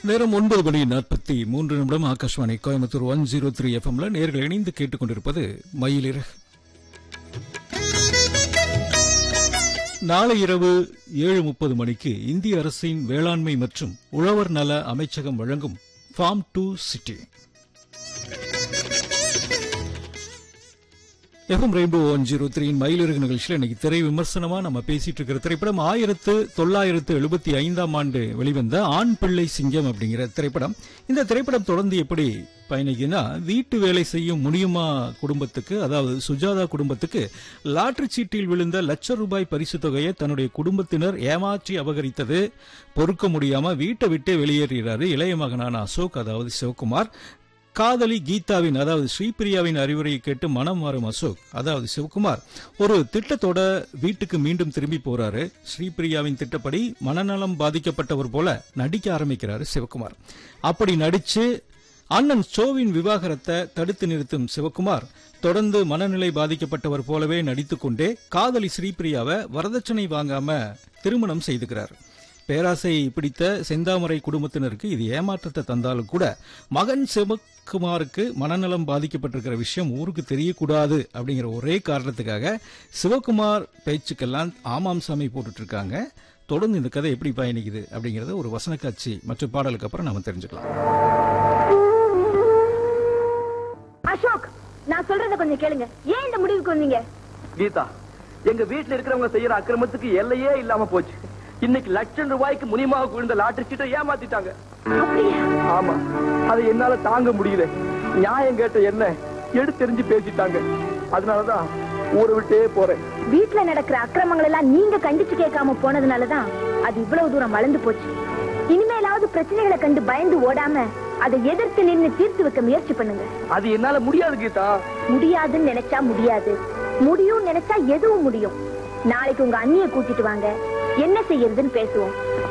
நேரம் ஒன்பது மணி நாற்பத்தி மூன்று நிமிடம் Akashvani Coimbatore one zero three எஃப்எம்ல நேர்கள் இணைந்து கேட்டுக்கொண்டிருப்பது மயிலிறகு நாளை இரவு ஏழு முப்பது மணிக்கு இந்திய அரசின் வேளாண்மை மற்றும் உழவர் நல அமைச்சகம் வழங்கும் farm to city FM rainbow one zero த்ரீயின் மயிலிறகு நிகழ்ச்சியில் இன்னைக்கு திரை விமர்சனமா நம்ம பேசிட்டு இருக்கிற திரைப்படம் ஆயிரத்து தொள்ளாயிரத்து எழுபத்தி ஐந்தாம் ஆண்டு வெளிவந்த ஆண் பிள்ளை சிங்கம் அப்படிங்கிற திரைப்படம் இந்த திரைப்படம் தொடர்ந்து எப்படி பயணிக்குன்னா வீட்டு வேலை செய்யும் முனியுமா குடும்பத்துக்கு அதாவது சுஜாதா குடும்பத்துக்கு லாட்டரி சீட்டில் விழுந்த லட்ச ரூபாய் பரிசு தொகையை தன்னுடைய குடும்பத்தினர் ஏமாற்றி அபகரித்தது பொறுக்க முடியாம வீட்டை விட்டே வெளியேறுகிறாரு இளைய மகனான அசோக் அதாவது சிவகுமார் காதலி கீதாவின் அதாவது ஸ்ரீபிரியாவின் அறிவுரையை கேட்டு மனம் மாறும் அசோக் அதாவது சிவகுமார் ஒரு திட்டத்தோட வீட்டுக்கு மீண்டும் திரும்பி போறாரு ஸ்ரீபிரியாவின் திட்டப்படி மனநலம் பாதிக்கப்பட்டவர் போல நடிக்க ஆரம்பிக்கிறாரு சிவகுமார் அப்படி நடிச்சு அண்ணன் சோவின் விவாகரத்தை தடுத்து நிறுத்தும் சிவகுமார் தொடர்ந்து மனநிலை பாதிக்கப்பட்டவர் போலவே நடித்துக்கொண்டே காதலி ஸ்ரீபிரியாவை வரதட்சணை வாங்காம திருமணம் செய்துக்கிறார் பேராசை பிடித்த செந்தாமரை குடும்பத்தினருக்கு இது ஏமாற்றத்தை தந்தாலும் கூட மகன் சிவகுமாருக்கு மனநலம் பாதிக்கப்பட்டிருக்கிற விஷயம் ஊருக்கு தெரியக்கூடாது அப்படிங்கிற ஒரே காரணத்துக்காக சிவகுமார் பேச்சுக்கெல்லாம் ஆமாம் சாமி போட்டுட்டு இருக்காங்க தொடர்ந்து இந்த கதை எப்படி பயணிக்குது அப்படிங்கறத ஒரு வசன காட்சி மற்றும் பாடலுக்கு அப்புறம் நாம தெரிஞ்சுக்கலாம் அசோக் நான் சொல்றத கொஞ்சம் கேளுங்க ஏன் இந்த முடிவுக்கு வந்தீங்க கீதா எங்க வீட்டுல இருக்கிறவங்க செய்யற அக்கிரமத்துக்கு எல்லையே இல்லாம போச்சு இன்னைக்கு லட்சம் ரூபாய்க்கு முனியமாக விழுந்த லாட்டரி சீட்டை ஏமாத்திட்டாங்க அப்படியா ஆமா அதை என்னால தாங்க முடியல நியாயம் கேட்ட என்ன எடுத்தெறிஞ்சு பேசிட்டாங்க அதனாலதான் ஊரை விட்டே போறேன் வீட்ல நடக்கிற அக்கிரமங்கள் எல்லாம் நீங்க கண்டிச்சு கேட்காம போனதுனாலதான் அது இவ்வளவு தூரம் வளர்ந்து போச்சு இனிமேலாவது பிரச்சனைகளை கண்டு பயந்து ஓடாம அதை எதிர்த்து நின்னு தீர்த்து வைக்க முயற்சி பண்ணுங்க அது என்னால முடியாது கீதா முடியாதுன்னு நினைச்சா முடியாது முடியும் நினைச்சா எதுவும் முடியும் நாளைக்கு உங்க அண்ணிய கூட்டிட்டு வாங்க என்ன செய்யறதுன்னு பேசுவோம்